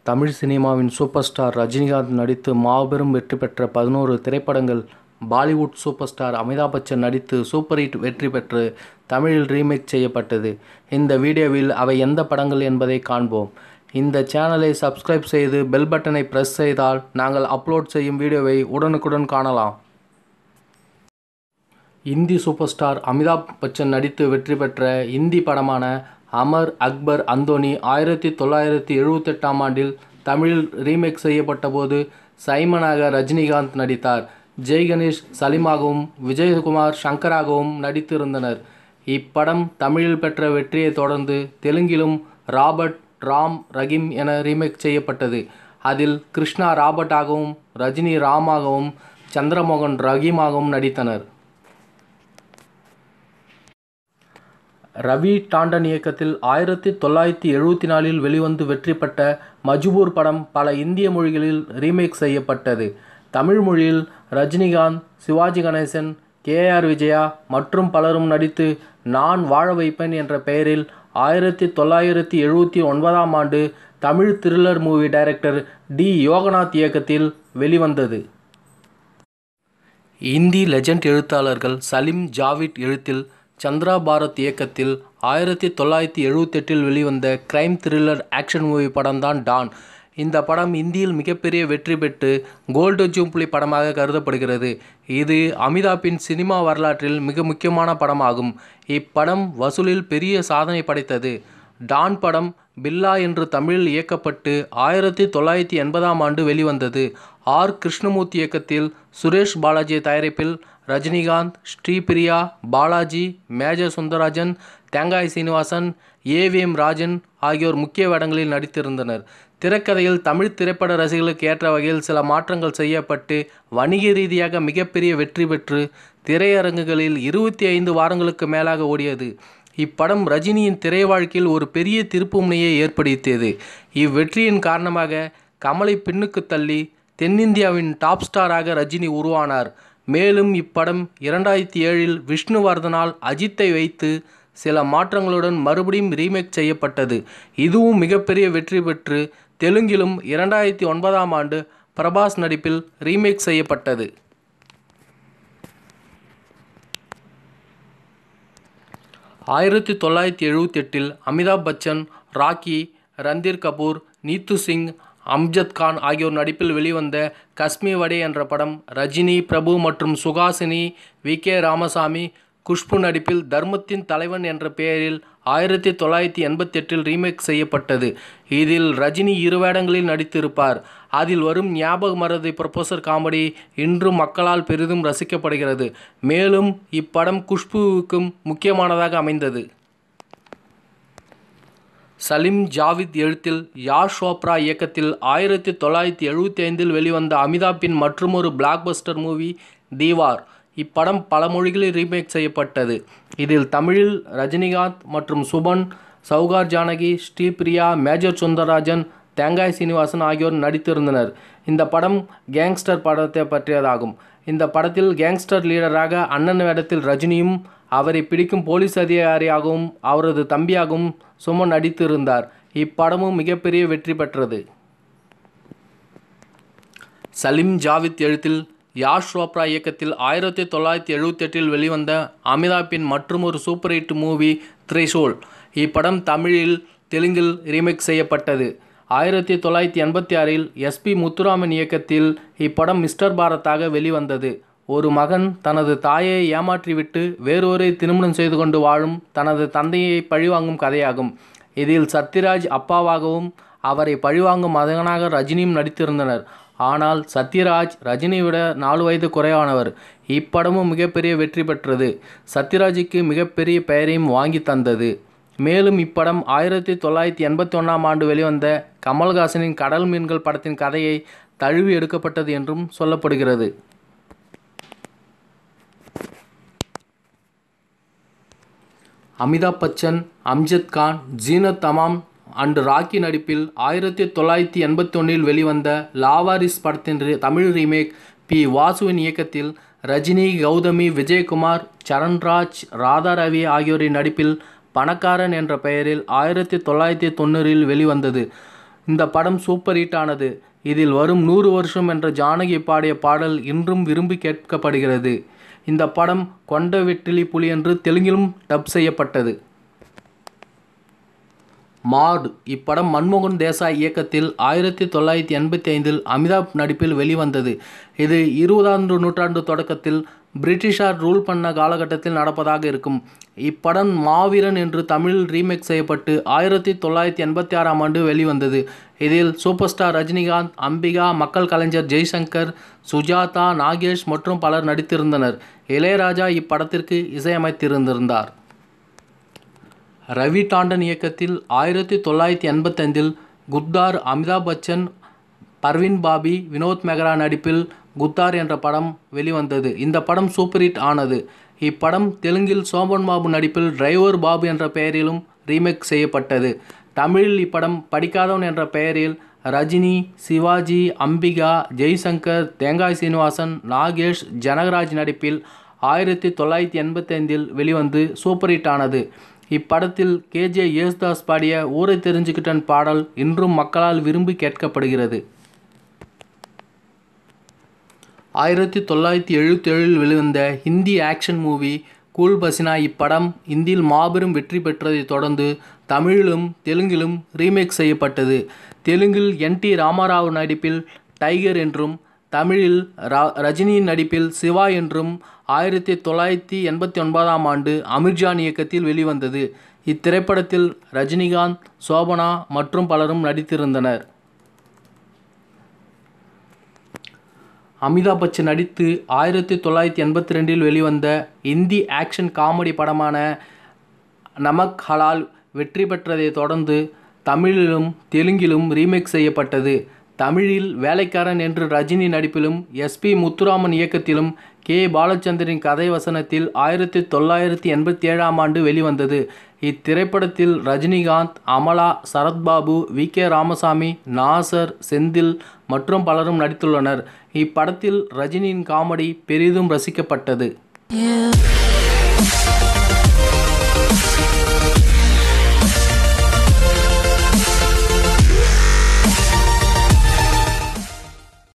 தமிழ் சினிமாவின் super star Rajinikanth நடித்து மாபெரும் வெற்றி பெற்ற பதினோரு திரைப்படங்கள் பாலிவுட் சூப்பர் ஸ்டார் அமிதாப் பச்சன் நடித்து சூப்பர் ஹிட் வெற்றி பெற்று தமிழில் ரீமேக் செய்யப்பட்டது இந்த வீடியோவில் அவை எந்த படங்கள் என்பதை காண்போம் இந்த சேனலை சப்ஸ்கிரைப் செய்து பெல் பட்டனை பிரஸ் செய்தால் நாங்கள் அப்லோட் செய்யும் வீடியோவை உடனுக்குடன் காணலாம் இந்தி சூப்பர் ஸ்டார் அமிதாப் பச்சன் நடித்து வெற்றி பெற்ற இந்தி படமான அமர் அக்பர் அந்தோனி ஆயிரத்தி தொள்ளாயிரத்தி எழுபத்தெட்டாம் ஆண்டில் தமிழில் ரீமேக் செய்யப்பட்ட போது சைமனாக ரஜினிகாந்த் நடித்தார் ஜெய் கணேஷ் சலீமாகவும் விஜயகுமார் சங்கராகவும் நடித்திருந்தனர் இப்படம் தமிழில் பெற்ற வெற்றியை தொடர்ந்து தெலுங்கிலும் ராபர்ட் ராம் ரஹீம் என ரீமேக் செய்யப்பட்டது அதில் கிருஷ்ணா ராபர்ட்டாகவும் ரஜினி ராமாகவும் சந்திரமோகன் ரஹீமாகவும் நடித்தனர் ரவி டாண்டன் இயக்கத்தில் ஆயிரத்தி தொள்ளாயிரத்தி எழுபத்தி நாலில் வெளிவந்து வெற்றி பெற்ற மஜ்பூர் படம் பல இந்திய மொழிகளில் ரீமேக் செய்யப்பட்டது தமிழ் மொழியில் ரஜினிகாந்த் சிவாஜி கணேசன் கே ஆர் விஜயா மற்றும் பலரும் நடித்து நான் வாழ வைப்பேன் என்ற பெயரில் ஆயிரத்தி தொள்ளாயிரத்தி எழுபத்தி ஒன்பதாம் ஆண்டு Tamil thriller movie director T Yoganath இயக்கத்தில் வெளிவந்தது இந்தி லெஜண்ட் எழுத்தாளர்கள் சலீம் ஜாவித் எழுத்தில் சந்திரா பாரத் இயக்கத்தில் ஆயிரத்தி தொள்ளாயிரத்தி எழுபத்தெட்டில் வெளிவந்த கிரைம் த்ரில்லர் ஆக்ஷன் மூவி படம்தான் டான் இந்த படம் இந்தியில் மிகப்பெரிய வெற்றி பெற்று கோல்டு ஜூப்ளி படமாக கருதப்படுகிறது இது அமிதாப்பின் சினிமா வரலாற்றில் மிக முக்கியமான படமாகும் இப்படம் வசூலில் பெரிய சாதனை படைத்தது டான் படம் பில்லா என்று தமிழில் இயக்கப்பட்டு ஆயிரத்தி தொள்ளாயிரத்தி எண்பதாம் ஆண்டு வெளிவந்தது ஆர் கிருஷ்ணமூர்த்தி இயக்கத்தில் சுரேஷ் பாலாஜி தயாரிப்பில் ரஜினிகாந்த் ஸ்ரீபிரியா பாலாஜி மேஜர் சுந்தரராஜன் தேங்காய் சீனிவாசன் ஏவிஎம் ராஜன் ஆகியோர் முக்கிய வேடங்களில் நடித்திருந்தனர் திரைக்கதையில் தமிழ் திரைப்பட ரசிகர்களுக்கு ஏற்ற வகையில் சில மாற்றங்கள் செய்யப்பட்டு வணிக ரீதியாக மிகப்பெரிய வெற்றி பெற்று திரையரங்குகளில் இருபத்தி ஐந்து வாரங்களுக்கு மேலாக ஓடியது இப்படம் ரஜினியின் திரை வாழ்க்கையில் ஒரு பெரிய திருப்புமுனையை ஏற்படுத்தியது இவ்வெற்றியின் காரணமாக கமலை பின்னுக்கு தள்ளி தென்னிந்தியாவின் டாப் ஸ்டாராக ரஜினி உருவானார் மேலும் இப்படம் இரண்டாயிரத்தி ஏழில் விஷ்ணுவர்தனால் அஜித்தை வைத்து சில மாற்றங்களுடன் மறுபடியும் ரீமேக் செய்யப்பட்டது இதுவும் மிகப்பெரிய வெற்றி பெற்று தெலுங்கிலும் இரண்டாயிரத்தி ஒன்பதாம் ஆண்டு பிரபாஸ் நடிப்பில் ரீமேக் செய்யப்பட்டது ஆயிரத்தி தொள்ளாயிரத்தி எழுபத்தி எட்டில் அமிதாப் பச்சன் ராக்கி ரந்தீர் கபூர் நீத்து சிங் அம்ஜத் கான் ஆகியோர் நடிப்பில் வெளிவந்த கஸ்மி வடே என்ற படம் ரஜினி பிரபு மற்றும் சுகாசினி வி கே ராமசாமி குஷ்பு நடிப்பில் தர்மத்தின் தலைவன் என்ற பெயரில் ஆயிரத்தி தொள்ளாயிரத்தி எண்பத்தி எட்டில் ரீமேக் செய்யப்பட்டது இதில் ரஜினி இரு வேடங்களில் நடித்திருப்பார் அதில் வரும் ஞாபக மறதி ப்ரொபோசர் காமெடி இன்றும் மக்களால் பெரிதும் ரசிக்கப்படுகிறது மேலும் இப்படம் குஷ்புவுக்கும் முக்கியமானதாக அமைந்தது சலீம் ஜாவித் எழுத்தில் யாஷ் சோப்ரா இயக்கத்தில் ஆயிரத்தி தொள்ளாயிரத்தி எழுபத்தி ஐந்தில் வெளிவந்த அமிதாப்பின் மற்றொரு பிளாக்பஸ்டர் மூவி தீவார் இப்படம் பல மொழிகளில் ரீமேக் செய்யப்பட்டது இதில் தமிழில் ரஜினிகாந்த் மற்றும் சுபன் சௌகார் ஜானகி ஸ்ரீபிரியா மேஜர் சுந்தரராஜன் தேங்காய் சீனிவாசன் ஆகியோர் நடித்திருந்தனர் இந்த படம் கேங்ஸ்டர் படத்தை பற்றியதாகும் இந்த படத்தில் கேங்ஸ்டர் லீடராக அண்ணன் வேடத்தில் ரஜினியும் அவரை பிடிக்கும் போலீஸ் அதிகாரியாகவும் அவரது தம்பியாகவும் சுமன் நடித்திருந்தார் இப்படமும் மிகப்பெரிய வெற்றி பெற்றது சலீம் ஜாவித் எழுத்தில் யாஷ் சோப்ரா இயக்கத்தில் ஆயிரத்தி தொள்ளாயிரத்தி எழுபத்தெட்டில் வெளிவந்த அமிதாப்பின் மற்றொரு சூப்பர் ஹிட் மூவி த்ரிஷோல் இப்படம் தமிழில் தெலுங்கில் ரீமேக் செய்யப்பட்டது ஆயிரத்தி தொள்ளாயிரத்தி எண்பத்தி ஆறில் எஸ்பி முத்துராமன் இயக்கத்தில் இப்படம் மிஸ்டர் பாரத்தாக வெளிவந்தது ஒரு மகன் தனது தாயை ஏமாற்றிவிட்டு வேறொரு திருமணம் செய்து கொண்டு வாழும் தனது தந்தையை பழிவாங்கும் கதையாகும் இதில் சத்யராஜ் அப்பாவாகவும் அவரை பழிவாங்கும் மகனாக ரஜினியும் நடித்திருந்தனர் ஆனால் சத்யராஜ் ரஜினியை விட நாலு வயது குறைவானவர் இப்படமும் மிகப்பெரிய வெற்றி பெற்றது சத்யராஜுக்கு மிகப்பெரிய பெயரையும் வாங்கி தந்தது மேலும் இப்படம் ஆயிரத்தி தொள்ளாயிரத்தி எண்பத்தி ஒன்றாம் ஆண்டு வெளிவந்த கமல்ஹாசனின் கடல் மீன்கள் படத்தின் கதையை தழுவி எடுக்கப்பட்டது என்றும் சொல்லப்படுகிறது அமிதாப் பச்சன் அம்ஜத் கான் ஜீனத் தமாம் அண்ட் ராக்கி நடிப்பில் ஆயிரத்தி தொள்ளாயிரத்தி எண்பத்தி ஒன்றில் வெளிவந்த லாவாரிஸ் படத்தின் தமிழ் ரீமேக் பி வாசுவின் இயக்கத்தில் ரஜினி கௌதமி விஜயகுமார் சரண்ராஜ் ராதா ரவி ஆகியோரின் நடிப்பில் பணக்காரன் என்ற பெயரில் ஆயிரத்தி தொள்ளாயிரத்தி தொண்ணூறில் வெளிவந்தது இந்த படம் சூப்பர் ஹிட் ஆனது இதில் வரும் நூறு வருஷம் என்ற ஜானகி பாடிய பாடல் இன்றும் விரும்பி கேட்கப்படுகிறது இந்த படம் கொண்ட வெற்றிலி புலி என்று தெலுங்கிலும் டப் செய்யப்பட்டது மாடு இப்படம் மன்மோகன் தேசாய் இயக்கத்தில் ஆயிரத்தி தொள்ளாயிரத்தி எண்பத்தி ஐந்தில் அமிதாப் நடிப்பில் வெளிவந்தது இது இருபதாம் நூற்றாண்டு தொடக்கத்தில் பிரிட்டிஷார் ரூல் பண்ண காலகட்டத்தில் நடப்பதாக இருக்கும் இப்படம் மாவீரன் என்று தமிழில் ரீமேக் செய்யப்பட்டு ஆயிரத்தி தொள்ளாயிரத்தி எண்பத்தி ஆறாம் ஆண்டு வெளிவந்தது இதில் சூப்பர் ஸ்டார் ரஜினிகாந்த் அம்பிகா மக்கள் கலைஞர் ஜெய்சங்கர் சுஜாதா நாகேஷ் மற்றும் பலர் நடித்திருந்தனர் இளையராஜா இப்படத்திற்கு இசையமைத்திருந்திருந்தார் ரவி டாண்டன் இயக்கத்தில் ஆயிரத்தி தொள்ளாயிரத்தி எண்பத்தைந்தில் குத்தார் அமிதாப் பச்சன் பர்வீன் பாபி வினோத் மெஹ்ரா நடிப்பில் குத்தார் என்ற படம் வெளிவந்தது இந்த படம் சூப்பர் ஹிட் ஆனது இப்படம் தெலுங்கில் சோபன் பாபு நடிப்பில் டிரைவர் பாபு என்ற பெயரிலும் ரீமேக் செய்யப்பட்டது தமிழில் இப்படம் படிக்காதவன் என்ற பெயரில் ரஜினி சிவாஜி அம்பிகா ஜெய்சங்கர் தேங்காய் சீனிவாசன் நாகேஷ் ஜனகராஜ் நடிப்பில் ஆயிரத்தி தொள்ளாயிரத்தி எண்பத்தைந்தில் வெளிவந்து சூப்பர் ஹிட் ஆனது இப்படத்தில் கேஜே யேசுதாஸ் பாடிய ஊரை தெரிஞ்சுக்கிட்டன் பாடல் இன்றும் மக்களால் விரும்பி கேட்கப்படுகிறது ஆயிரத்தி தொள்ளாயிரத்தி எழுபத்தி ஏழில் வெளிவந்த ஹிந்தி ஆக்ஷன் மூவி கூல் பசினா இப்படம் இந்தியில் மாபெரும் வெற்றி பெற்றதைத் தொடர்ந்து தமிழிலும் தெலுங்கிலும் ரீமேக் செய்யப்பட்டது தெலுங்கில் என் டி ராமாராவ் நடிப்பில் டைகர் என்றும் தமிழில் ர ரஜினியின் நடிப்பில் சிவா என்றும் ஆயிரத்தி தொள்ளாயிரத்தி எண்பத்தி ஒன்பதாம் ஆண்டு அமீர்ஜான் இயக்கத்தில் வெளிவந்தது இத்திரைப்படத்தில் ரஜினிகாந்த் சோபனா மற்றும் பலரும் நடித்திருந்தனர் அமிதாப் பச்சன் நடித்து ஆயிரத்தி தொள்ளாயிரத்தி எண்பத்தி ரெண்டில் வெளிவந்த இந்தி ஆக்ஷன் காமெடி படமான நமக் ஹலால் வெற்றி பெற்றதைத் தொடர்ந்து தமிழிலும் தெலுங்கிலும் ரீமேக் செய்யப்பட்டது தமிழில் வேலைக்காரன் என்று ரஜினி நடிப்பிலும் எஸ்பி முத்துராமன் இயக்கத்திலும் கே பாலச்சந்தரின் கதை வசனத்தில் ஆயிரத்தி தொள்ளாயிரத்தி எண்பத்தி ஏழாம் ஆண்டு வெளிவந்தது இத்திரைப்படத்தில் ரஜினிகாந்த் அமலா சரத்பாபு வி கே ராமசாமி நாசர் செந்தில் மற்றும் பலரும் நடித்துள்ளனர் இப்படத்தில் ரஜினியின் காமெடி பெரிதும் ரசிக்கப்பட்டது You